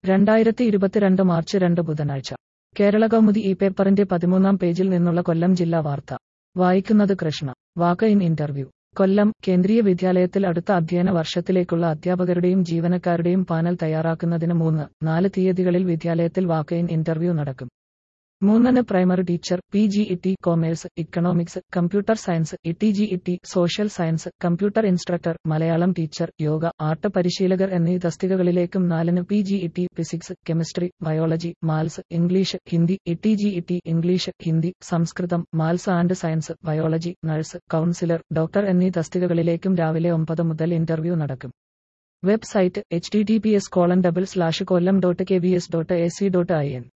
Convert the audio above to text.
രണ്ടായിരത്തി ഇരുപത്തിരണ്ട് മാർച്ച് രണ്ട് ബുധനാഴ്ച കേരള കൗമുദി ഈ പേപ്പറിന്റെ പതിമൂന്നാം പേജിൽ നിന്നുള്ള കൊല്ലം ജില്ലാ വാർത്ത വായിക്കുന്നത് Krishna walk in interview Kollam Kendriya വിദ്യാലയത്തിൽ അടുത്ത അധ്യയന വർഷത്തിലേക്കുള്ള അധ്യാപകരുടെയും ജീവനക്കാരുടെയും പാനൽ തയ്യാറാക്കുന്നതിന് മൂന്ന് നാല് തീയതികളിൽ വിദ്യാലയത്തിൽ വാക്ക് ഇൻ ഇന്റർവ്യൂ നടക്കും മൂന്നിന് primary teacher P G E T commerce economics computer science E T G E T social science computer instructor Malayalam teacher yoga art പരിശീലകർ എന്നീ തസ്തികകളിലേക്കും നാലിന് P G E T physics chemistry biology maths English Hindi E T G E T English Hindi Sanskrit maths and science biology nurse councillor doctor എന്നീ തസ്തികകളിലേക്കും രാവിലെ ഒമ്പത് മുതൽ interview നടക്കും website H T T P S colon double slash Kollam dot K V S dot A C dot I N